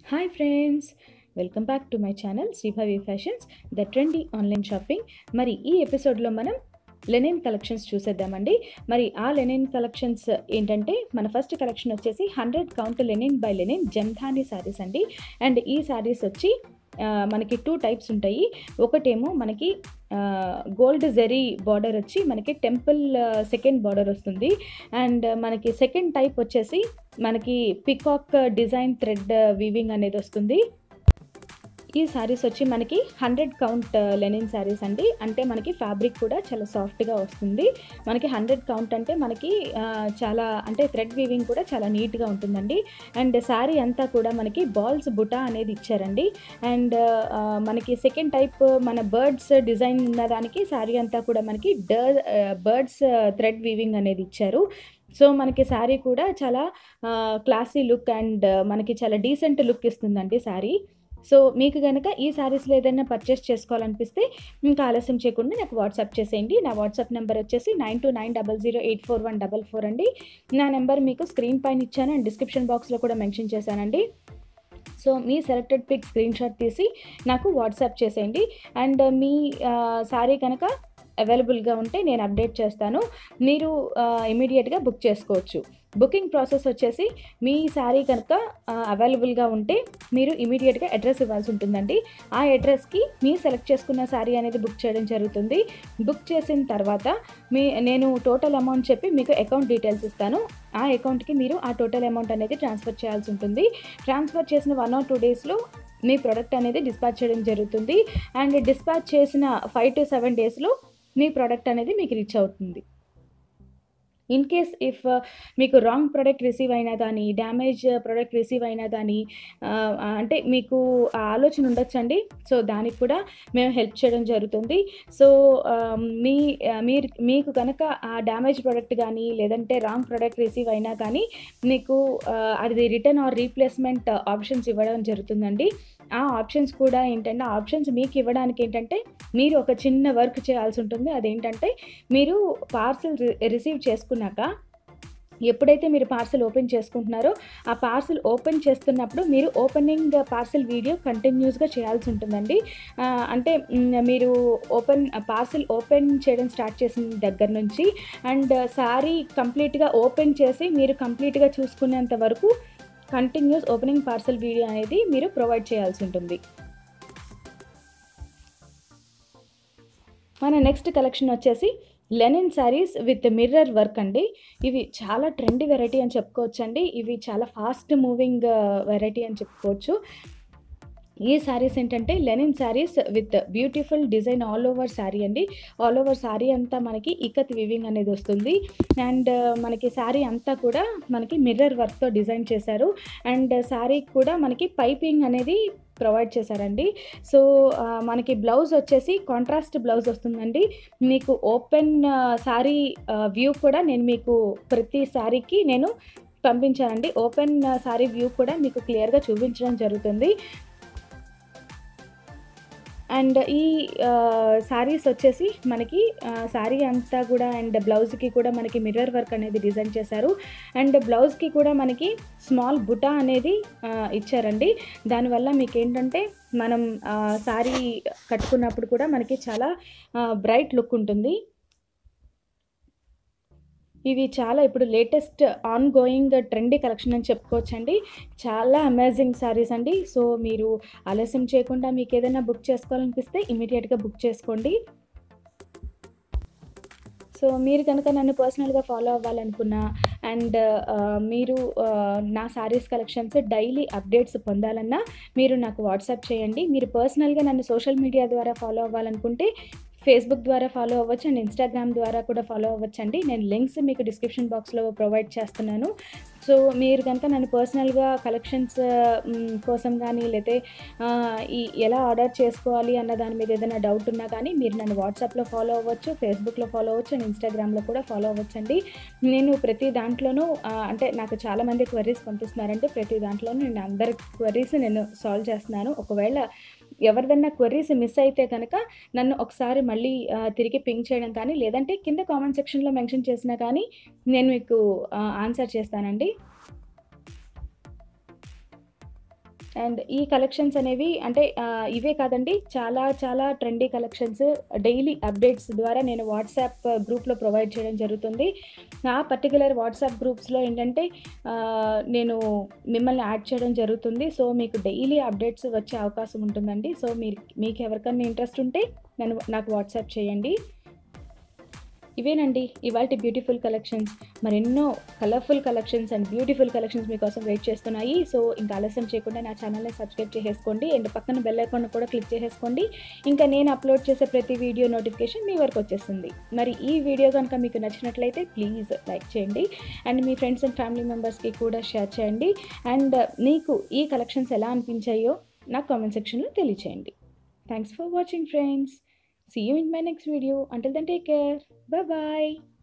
Hi friends welcome back to my channel Shribhavi fashions the trendy online shopping మరి ఈ ఎపిసోడ్లో మనం లెనిన్ కలెక్షన్స్ చూసేద్దామండి మరి ఆ లెనిన్ కలెక్షన్స్ ఏంటంటే మన ఫస్ట్ కలెక్షన్ వచ్చేసి hundred count linen by linen jamdani sarees అండి అండ్ ఈ శారీస్ వచ్చి ఆ, మనకి టూ టైప్స్ ఉంటాయి ఒకటేమో మనకి గోల్డ్ జెరీ బార్డర్ వచ్చి మనకి టెంపుల్ సెకండ్ బార్డర్ వస్తుంది అండ్ మనకి సెకండ్ టైప్ వచ్చేసి మనకి పికాక్ డిజైన్ థ్రెడ్ వీవింగ్ అనేది వస్తుంది ఈ శారీస్ వచ్చి మనకి హండ్రెడ్ కౌంట్ లెనిన్ శారీస్ అండి అంటే మనకి ఫ్యాబ్రిక్ కూడా చాలా సాఫ్ట్గా వస్తుంది మనకి హండ్రెడ్ కౌంట్ అంటే మనకి ఆ, చాలా అంటే థ్రెడ్ వీవింగ్ కూడా చాలా నీట్గా ఉంటుందండి అండ్ శారీ అంతా కూడా మనకి బాల్స్ బుటా అనేది ఇచ్చారండి అండ్ ఆ, మనకి సెకండ్ టైప్ మన బర్డ్స్ డిజైన్ ఉన్న దానికి శారీ అంతా కూడా మనకి డ బర్డ్స్ థ్రెడ్ వీవింగ్ అనేది ఇచ్చారు సో మనకి శారీ కూడా చాలా క్లాసీ లుక్ అండ్ మనకి చాలా డీసెంట్ లుక్ ఇస్తుందండి శారీ సో మీకు కనుక ఈ శారీస్లో ఏదైనా పర్చేస్ చేసుకోవాలనిపిస్తే ఇంకా ఆలస్యం చేయకుండా నాకు వాట్సాప్ చేసేయండి నా వాట్సాప్ నెంబర్ వచ్చేసి nine two nine double zero eight four one double four అండి నా నెంబర్ మీకు స్క్రీన్ పైన ఇచ్చాను అండ్ డిస్క్రిప్షన్ బాక్స్లో కూడా మెన్షన్ చేశానండి సో మీ సెలెక్టెడ్ పిక్ స్క్రీన్ షాట్ తీసి నాకు వాట్సాప్ చేసేయండి అండ్ మీ శారీ కనుక అవైలబుల్గా ఉంటే నేను అప్డేట్ చేస్తాను మీరు ఇమీడియట్గా బుక్ చేసుకోవచ్చు బుకింగ్ ప్రాసెస్ వచ్చేసి మీ శారీ కనుక అవైలబుల్గా ఉంటే మీరు ఇమీడియట్గా అడ్రస్ ఇవ్వాల్సి ఉంటుందండి ఆ అడ్రస్కి మీ సెలెక్ట్ చేసుకున్న శారీ అనేది బుక్ చేయడం జరుగుతుంది బుక్ చేసిన తర్వాత మీ నేను టోటల్ అమౌంట్ చెప్పి మీకు అకౌంట్ డీటెయిల్స్ ఇస్తాను ఆ అకౌంట్కి మీరు ఆ టోటల్ అమౌంట్ అనేది ట్రాన్స్ఫర్ చేయాల్సి ఉంటుంది ట్రాన్స్ఫర్ చేసిన వన్ ఆర్ టూ డేస్లో మీ ప్రోడక్ట్ అనేది డిస్పాచ్ చేయడం జరుగుతుంది అండ్ డిస్పాచ్ చేసిన ఫైవ్ టు సెవెన్ డేస్లో మీ ప్రోడక్ట్ అనేది మీకు రీచ్ అవుతుంది ఇన్ కేస్ ఇఫ్ మీకు రాంగ్ ప్రోడక్ట్ రిసీవ్ అయినా కానీ డ్యామేజ్ ప్రోడక్ట్ రిసీవ్ అయినా కానీ ఆ, అంటే మీకు ఆ ఆలోచన ఉండొచ్చండి సో దానికి కూడా మేము హెల్ప్ చేయడం జరుగుతుంది సో ఆ, మీ ఆ, మీరు మీకు కనుక ఆ డ్యామేజ్ ప్రోడక్ట్ కానీ లేదంటే రాంగ్ ప్రోడక్ట్ రిసీవ్ అయినా కానీ మీకు ఆ, అది రిటర్న్ ఆర్ రీప్లేస్మెంట్ ఆప్షన్స్ ఇవ్వడం జరుగుతుందండి ఆ ఆప్షన్స్ కూడా ఏంటంటే ఆ ఆప్షన్స్ మీకు ఇవ్వడానికి ఏంటంటే మీరు ఒక చిన్న వర్క్ చేయాల్సి ఉంటుంది అదేంటంటే మీరు పార్సిల్ రిసీవ్ చేసుకున్నాక ఎప్పుడైతే మీరు పార్సిల్ ఓపెన్ చేసుకుంటున్నారో ఆ పార్సిల్ ఓపెన్ చేస్తున్నప్పుడు మీరు ఓపెనింగ్ పార్సిల్ వీడియో కంటిన్యూస్గా చేయాల్సి ఉంటుందండి ఆ, అంటే మ్, మీరు ఓపెన్ పార్సిల్ ఓపెన్ చేయడం స్టార్ట్ చేసిన దగ్గర నుంచి అండ్ సారీ కంప్లీట్గా ఓపెన్ చేసి మీరు కంప్లీట్గా చూసుకునేంత వరకు కంటిన్యూస్ ఓపెనింగ్ పార్సల్ వీడియో అనేది మీరు ప్రొవైడ్ చేయాల్సి ఉంటుంది మన నెక్స్ట్ కలెక్షన్ వచ్చేసి linen sarees with mirror work అండి ఇవి చాలా ట్రెండీ వెరైటీ అని చెప్పుకోవచ్చండి ఇవి చాలా ఫాస్ట్ మూవింగ్ వెరైటీ అని చెప్పుకోవచ్చు ఈ శారీస్ ఏంటంటే linen sarees with beautiful design all over saree అండి ఆల్ ఓవర్ శారీ అంతా మనకి ఇకత్ వివింగ్ అనేది వస్తుంది అండ్ మనకి శారీ అంతా కూడా మనకి మిర్రర్ వర్క్తో డిజైన్ చేశారు అండ్ శారీ కూడా మనకి పైపింగ్ అనేది ప్రొవైడ్ చేశారండి సో ఆ, మనకి బ్లౌజ్ వచ్చేసి కాంట్రాస్ట్ బ్లౌజ్ వస్తుందండి మీకు ఓపెన్ శారీ వ్యూ కూడా నేను మీకు ప్రతి శారీకి నేను పంపించానండి ఓపెన్ శారీ వ్యూ కూడా మీకు క్లియర్గా చూపించడం జరుగుతుంది అండ్ ఈ శారీస్ వచ్చేసి మనకి శారీ అంతా కూడా అండ్ బ్లౌజ్కి కూడా మనకి మిర్రర్ వర్క్ అనేది డిజైన్ చేశారు అండ్ బ్లౌజ్కి కూడా మనకి స్మాల్ బుటా అనేది ఆ, ఇచ్చారండి దానివల్ల మీకు ఏంటంటే మనం శారీ కట్టుకున్నప్పుడు కూడా మనకి చాలా బ్రైట్ లుక్ ఉంటుంది ఇవి చాలా ఇప్పుడు latest ongoing trendy collection అని చెప్పుకోవచ్చండి చాలా అమేజింగ్ శారీస్ అండి సో మీరు ఆలస్యం చేయకుండా మీకు ఏదైనా బుక్ చేసుకోవాలనిపిస్తే ఇమీడియట్గా బుక్ చేసుకోండి సో మీరు కనుక నన్ను పర్సనల్గా ఫాలో అవ్వాలనుకున్నా అండ్ మీరు ఆ, నా శారీస్ కలెక్షన్స్ డైలీ అప్డేట్స్ పొందాలన్నా మీరు నాకు వాట్సాప్ చేయండి మీరు పర్సనల్గా నన్ను సోషల్ మీడియా ద్వారా ఫాలో అవ్వాలనుకుంటే ఫేస్బుక్ ద్వారా ఫాలో అవ్వచ్చు అండ్ ఇన్స్టాగ్రామ్ ద్వారా కూడా ఫాలో అవ్వచ్చు అండి నేను లింక్స్ మీకు డిస్క్రిప్షన్ బాక్స్లో ప్రొవైడ్ చేస్తున్నాను సో మీరు కనుక నన్ను పర్సనల్గా కలెక్షన్స్ కోసం కానీ లేతే ఆ, ఈ ఎలా ఆర్డర్ చేసుకోవాలి అన్న దాని మీద ఏదైనా డౌట్ ఉన్నా కానీ మీరు నన్ను వాట్సాప్లో ఫాలో అవ్వచ్చు ఫేస్బుక్లో ఫాలో అవ్వచ్చు అండ్ ఇన్స్టాగ్రామ్లో కూడా ఫాలో అవ్వచ్చు అండి నేను ప్రతి దాంట్లోనూ ఆ, అంటే నాకు చాలామంది క్వరీస్ పంపిస్తున్నారంటే ప్రతి దాంట్లోనూ నేను అందరి క్వరీస్ నేను సాల్వ్ చేస్తున్నాను ఒకవేళ ఎవరిదన్నా క్వరీస్ మిస్ అయితే కనుక నన్ను ఒకసారి మళ్ళీ ఆ, తిరిగి పింక్ చేయడం కానీ లేదంటే కింద కామెంట్ సెక్షన్లో మెన్షన్ చేసినా కానీ నేను మీకు ఆన్సర్ చేస్తానండి అండ్ ఈ కలెక్షన్స్ అనేవి అంటే ఆ, ఇవే కాదండి చాలా చాలా ట్రెండీ కలెక్షన్స్ డైలీ అప్డేట్స్ ద్వారా నేను వాట్సాప్ గ్రూప్లో ప్రొవైడ్ చేయడం జరుగుతుంది ఆ పర్టికులర్ వాట్సాప్ గ్రూప్స్లో ఏంటంటే ఆ, నేను మిమ్మల్ని యాడ్ చేయడం జరుగుతుంది సో మీకు డైలీ అప్డేట్స్ వచ్చే అవకాశం ఉంటుందండి సో మీరు మీకు ఎవరికైనా ఇంట్రెస్ట్ ఉంటే నన్ను నాకు వాట్సాప్ చేయండి ఇవేనండి ఇవాళ బ్యూటిఫుల్ కలెక్షన్స్ మరెన్నో colourful collections and beautiful collections మీకోసం వెయిట్ చేస్తున్నాయి సో ఇంకా ఆలస్యం చేయకుండా నా ఛానల్ని సబ్స్క్రైబ్ చేసేసుకోండి అండ్ పక్కన బెల్ ఐకాన్ కూడా క్లిక్ చేసేసుకోండి ఇంకా నేను అప్లోడ్ చేసే ప్రతి వీడియో నోటిఫికేషన్ మీ వరకు వచ్చేస్తుంది మరి ఈ వీడియో కనుక మీకు నచ్చినట్లయితే ప్లీజ్ లైక్ చేయండి అండ్ మీ ఫ్రెండ్స్ అండ్ ఫ్యామిలీ మెంబర్స్కి కూడా షేర్ చేయండి అండ్ మీకు ఈ కలెక్షన్స్ ఎలా అనిపించాయో నాకు కామెంట్ సెక్షన్లో తెలియచేయండి thanks for watching friends See you in my next video. Until then, take care. Bye bye.